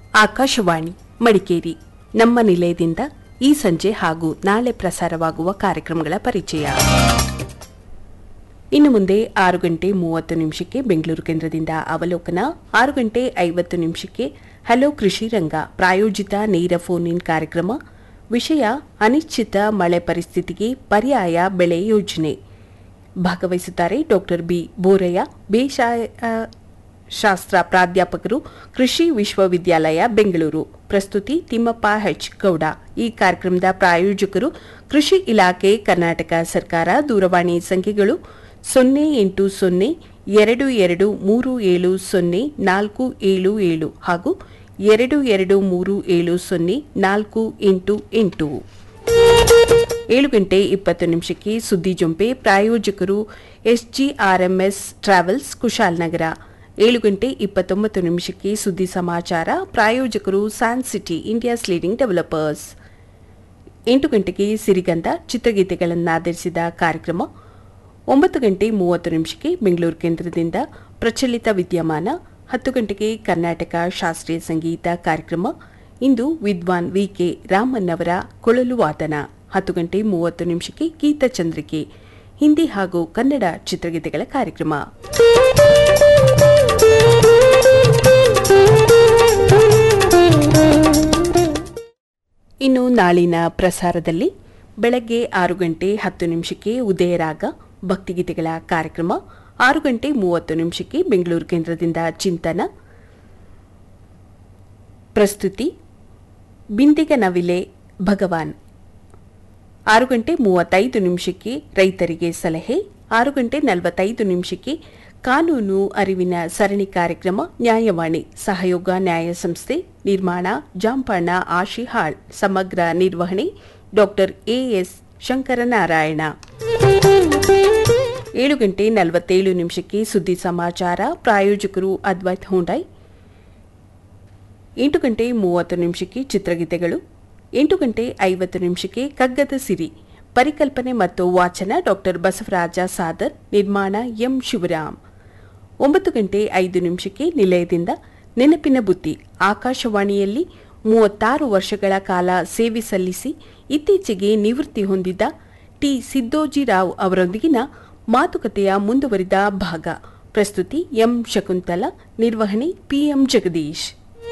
ಆಕಾಶವಾಣಿ ಮಡಿಕೇರಿ ನಮ್ಮ ನಿಲಯದಿಂದ ಈ ಸಂಜೆ ಹಾಗೂ ನಾಳೆ ಪ್ರಸಾರವಾಗುವ ಕಾರ್ಯಕ್ರಮಗಳ ಪರಿಚಯ ಇನ್ನು ಮುಂದೆ ಆರು ಗಂಟೆ ಮೂವತ್ತು ನಿಮಿಷಕ್ಕೆ ಬೆಂಗಳೂರು ಕೇಂದ್ರದಿಂದ ಅವಲೋಕನ ಆರು ಗಂಟೆ ಐವತ್ತು ನಿಮಿಷಕ್ಕೆ ಹಲೋ ಕೃಷಿ ರಂಗ ಪ್ರಾಯೋಜಿತ ನೇರ ಫೋನ್ ಇನ್ ಕಾರ್ಯಕ್ರಮ ವಿಷಯ ಅನಿಶ್ಚಿತ ಮಳೆ ಪರಿಸ್ಥಿತಿಗೆ ಪರ್ಯಾಯ ಬೆಳೆ ಯೋಜನೆ ಭಾಗವಹಿಸುತ್ತಾರೆ ಡಾಕ್ಟರ್ ಬಿ ಬೋರಯ್ಯ ಬೇಸಾಯ ಶಾಸ್ತ್ರ ಪ್ರಾಧ್ಯಾಪಕರು ಕೃಷಿ ವಿಶ್ವವಿದ್ಯಾಲಯ ಬೆಂಗಳೂರು ಪ್ರಸ್ತುತಿ ತಿಮ್ಮಪ್ಪ ಹೆಚ್ ಗೌಡ ಈ ಕಾರ್ಯಕ್ರಮದ ಪ್ರಾಯೋಜಕರು ಕೃಷಿ ಇಲಾಖೆ ಕರ್ನಾಟಕ ಸರ್ಕಾರ ದೂರವಾಣಿ ಸಂಖ್ಯೆಗಳು ಸೊನ್ನೆ ಎಂಟು ಸೊನ್ನೆ ಎರಡು ಎರಡು ಮೂರು ಏಳು ಸೊನ್ನೆ ನಾಲ್ಕು ಏಳು ಏಳು ಹಾಗೂ ಎರಡು ಎರಡು ಮೂರು ಏಳು ಸೊನ್ನೆ ನಾಲ್ಕು ಎಂಟು ಎಂಟು ಏಳು ಗಂಟೆ ಇಪ್ಪತ್ತು ನಿಮಿಷಕ್ಕೆ ಸುದ್ದಿ ಜೊಂಪೆ ಪ್ರಾಯೋಜಕರು ಎಸ್ಜಿಆರ್ಎಂಎಸ್ ಟ್ರಾವೆಲ್ಸ್ ಕುಶಾಲನಗರ ಏಳು ಗಂಟೆ ಇಪ್ಪತ್ತೊಂಬತ್ತು ನಿಮಿಷಕ್ಕೆ ಸುದ್ದಿ ಸಮಾಚಾರ ಪ್ರಾಯೋಜಕರು San City India's leading developers ಎಂಟು ಗಂಟೆಗೆ ಸಿರಿಗಂಧ ಚಿತ್ರಗೀತೆಗಳನ್ನಾಧರಿಸಿದ ಕಾರ್ಯಕ್ರಮ ಒಂಬತ್ತು ಗಂಟೆ ಮೂವತ್ತು ನಿಮಿಷಕ್ಕೆ ಬೆಂಗಳೂರು ಕೇಂದ್ರದಿಂದ ಪ್ರಚಲಿತ ವಿದ್ಯಮಾನ ಹತ್ತು ಗಂಟೆಗೆ ಕರ್ನಾಟಕ ಶಾಸ್ತ್ರೀಯ ಸಂಗೀತ ಕಾರ್ಯಕ್ರಮ ಇಂದು ವಿದ್ವಾನ್ ವಿಕೆ ರಾಮನ್ ಅವರ ಕೊಳಲು ವಾದನ ಹತ್ತು ಗಂಟೆ ಮೂವತ್ತು ನಿಮಿಷಕ್ಕೆ ಗೀತಚಂದ್ರಿಕೆ ಹಿಂದಿ ಹಾಗೂ ಕನ್ನಡ ಚಿತ್ರಗೀತೆಗಳ ಕಾರ್ಯಕ್ರಮ ಇನ್ನು ನಾಳಿನ ಪ್ರಸಾರದಲ್ಲಿ ಬೆಳಗ್ಗೆ ಆರು ಗಂಟೆ ಹತ್ತು ನಿಮಿಷಕ್ಕೆ ಉದಯರಾಗ ಭಕ್ತಿಗೀತೆಗಳ ಕಾರ್ಯಕ್ರಮ ಆರು ಗಂಟೆ ಮೂವತ್ತು ನಿಮಿಷಕ್ಕೆ ಬೆಂಗಳೂರು ಕೇಂದ್ರದಿಂದ ಚಿಂತನ ಪ್ರಸ್ತುತಿ ಬಿಂದಿಗ ನವಿಲೆ ಭಗವಾನ್ ಆರು ಗಂಟೆ ಮೂವತ್ತೈದು ನಿಮಿಷಕ್ಕೆ ರೈತರಿಗೆ ಸಲಹೆ ಆರು ಗಂಟೆ ನಲವತ್ತೈದು ನಿಮಿಷಕ್ಕೆ ಕಾನೂನು ಅರಿವಿನ ಸರಣಿ ಕಾರ್ಯಕ್ರಮ ನ್ಯಾಯವಾಣಿ ಸಹಯೋಗ ನ್ಯಾಯ ಸಂಸ್ಥೆ ನಿರ್ಮಾಣ ಜಾಂಪಣ್ಣ ಆಶಿಹಾಳ್ ಸಮಗ್ರ ನಿರ್ವಹಣೆ ಡಾಕ್ಟರ್ ಎಎಸ್ ಶಂಕರನಾರಾಯಣ ಏಳು ಗಂಟೆ ನಲವತ್ತೇಳು ನಿಮಿಷಕ್ಕೆ ಸುದ್ದಿ ಸಮಾಚಾರ ಪ್ರಾಯೋಜಕರು ಅದ್ವೈತ್ ಹುಂಡೈ ಎಂಟು ಗಂಟೆ ಮೂವತ್ತು ನಿಮಿಷಕ್ಕೆ ಚಿತ್ರಗೀತೆಗಳು ಎಂಟು ಗಂಟೆ ಐವತ್ತು ನಿಮಿಷಕ್ಕೆ ಕಗ್ಗದ ಸಿರಿ ಪರಿಕಲ್ಪನೆ ಮತ್ತು ವಾಚನ ಡಾಕ್ಟರ್ ಬಸವರಾಜ ಸಾದರ್ ನಿರ್ಮಾಣ ಎಂ ಶಿವರಾಮ್ ಒಂಬತ್ತು ಗಂಟೆ ಐದು ನಿಮಿಷಕ್ಕೆ ನಿಲಯದಿಂದ ನೆನಪಿನ ಬುತ್ತಿ ಆಕಾಶವಾಣಿಯಲ್ಲಿ ಮೂವತ್ತಾರು ವರ್ಷಗಳ ಕಾಲ ಸೇವೆ ಸಲ್ಲಿಸಿ ಇತ್ತೀಚೆಗೆ ನಿವೃತ್ತಿ ಹೊಂದಿದ್ದ ಟಿ ಸಿದ್ದೋಜಿರಾವ್ ಅವರೊಂದಿಗಿನ ಮಾತುಕತೆಯ ಮುಂದುವರಿದ ಭಾಗ ಪ್ರಸ್ತುತಿ ಎಂ ಶಕುಂತಲ ನಿರ್ವಹಣೆ ಪಿಎಂ ಜಗದೀಶ್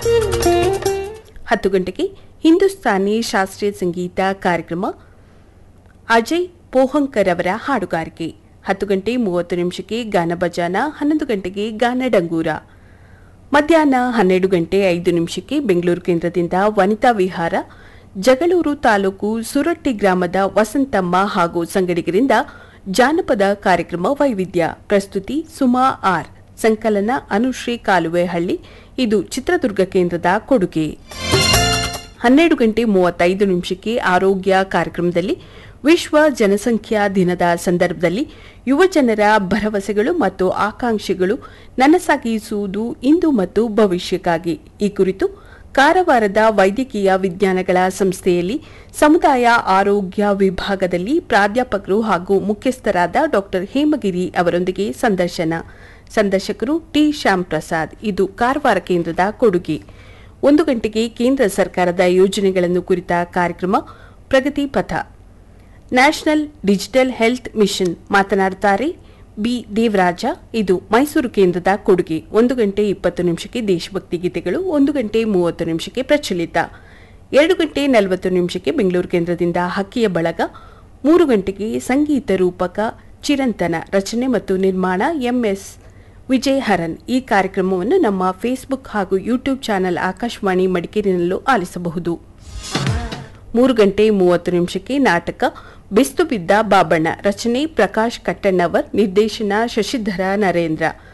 ಹತ್ತು ಗಂಟೆಗೆ ಹಿಂದೂಸ್ತಾನಿ ಶಾಸ್ತ್ರೀಯ ಸಂಗೀತ ಕಾರ್ಯಕ್ರಮ ಅಜಯ್ ಪೋಹಂಕರ್ ಅವರ ಹಾಡುಗಾರಿಕೆ ಹತ್ತು ಗಂಟೆ ಮೂವತ್ತು ನಿಮಿಷಕ್ಕೆ ಗಾನ ಭಜಾನ ಹನ್ನೊಂದು ಗಂಟೆಗೆ ಗಾನ ಡಂಗೂರ ಮಧ್ಯಾಹ್ನ ಹನ್ನೆರಡು ಗಂಟೆ ಐದು ನಿಮಿಷಕ್ಕೆ ಬೆಂಗಳೂರು ಕೇಂದ್ರದಿಂದ ವನಿತಾ ವಿಹಾರ ಜಗಳೂರು ತಾಲೂಕು ಸುರಟ್ಟಿ ಗ್ರಾಮದ ವಸಂತಮ್ಮ ಹಾಗೂ ಸಂಗಡಿಗರಿಂದ ಜಾನಪದ ಕಾರ್ಯಕ್ರಮ ವೈವಿಧ್ಯ ಪ್ರಸ್ತುತಿ ಸುಮಾ ಆರ್ ಸಂಕಲನ ಅನುಶ್ರೀ ಕಾಲುವೆಹಳ್ಳಿ ಇದು ಚಿತ್ರದುರ್ಗ ಕೇಂದ್ರದ ಕೊಡುಗೆ ಹನ್ನೆರಡು ಗಂಟೆ ಮೂವತ್ತೈದು ನಿಮಿಷಕ್ಕೆ ಆರೋಗ್ಯ ಕಾರ್ಯಕ್ರಮದಲ್ಲಿ ವಿಶ್ವ ಜನಸಂಖ್ಯಾ ದಿನದ ಸಂದರ್ಭದಲ್ಲಿ ಯುವಜನರ ಭರವಸೆಗಳು ಮತ್ತು ಆಕಾಂಕ್ಷೆಗಳು ನನಸಾಗಿಸುವುದು ಇಂದು ಮತ್ತು ಭವಿಷ್ಯಕ್ಕಾಗಿ ಈ ಕುರಿತು ಕಾರವಾರದ ವೈದ್ಯಕೀಯ ವಿಜ್ಞಾನಗಳ ಸಂಸ್ಥೆಯಲ್ಲಿ ಸಮುದಾಯ ಆರೋಗ್ಯ ವಿಭಾಗದಲ್ಲಿ ಪ್ರಾಧ್ಯಾಪಕರು ಹಾಗೂ ಮುಖ್ಯಸ್ಥರಾದ ಡಾಕ್ಟರ್ ಹೇಮಗಿರಿ ಅವರೊಂದಿಗೆ ಸಂದರ್ಶನ ಸಂದರ್ಶಕರು ಟಿ ಶ್ಯಾಮ್ ಪ್ರಸಾದ್ ಇದು ಕಾರವಾರ ಕೇಂದ್ರದ ಕೊಡುಗೆ ಒಂದು ಗಂಟೆಗೆ ಕೇಂದ್ರ ಸರ್ಕಾರದ ಯೋಜನೆಗಳನ್ನು ಕುರಿತ ಕಾರ್ಯಕ್ರಮ Pragati Patha national digital health mission ಮಾತನಾಡುತ್ತಾರೆ ಬಿ ದೇವರಾಜ ಇದು ಮೈಸೂರು ಕೇಂದ್ರದ ಕೊಡುಗೆ ಒಂದು ಗಂಟೆ ಇಪ್ಪತ್ತು ನಿಮಿಷಕ್ಕೆ ದೇಶಭಕ್ತಿ ಗೀತೆಗಳು ಒಂದು ಗಂಟೆ ಮೂವತ್ತು ನಿಮಿಷಕ್ಕೆ ಪ್ರಚಲಿತ ಎರಡು ಗಂಟೆ ನಲವತ್ತು ನಿಮಿಷಕ್ಕೆ ಬೆಂಗಳೂರು ಕೇಂದ್ರದಿಂದ ಹಕ್ಕಿಯ ಬಳಗ ಮೂರು ಗಂಟೆಗೆ ಸಂಗೀತ ರೂಪಕ ಚಿರಂತನ ರಚನೆ ಮತ್ತು ನಿರ್ಮಾಣ ಎಂಎಸ್ ವಿಜಯ್ ಹರನ್ ಈ ಕಾರ್ಯಕ್ರಮವನ್ನು ನಮ್ಮ ಫೇಸ್ಬುಕ್ ಹಾಗೂ ಯೂಟ್ಯೂಬ್ ಚಾನೆಲ್ ಆಕಾಶವಾಣಿ ಮಡಿಕೇರಿನಲ್ಲೂ ಆಲಿಸಬಹುದು ಮೂರು ಗಂಟೆ ಮೂವತ್ತು ನಿಮಿಷಕ್ಕೆ ನಾಟಕ ಬೆಸ್ತು ಬಿದ್ದ ಬಾಬಣ್ಣ ರಚನೆ ಪ್ರಕಾಶ್ ಕಟ್ಟಣ್ಣವರ್ ನಿರ್ದೇಶನ ಶಶಿಧರ ನರೇಂದ್ರ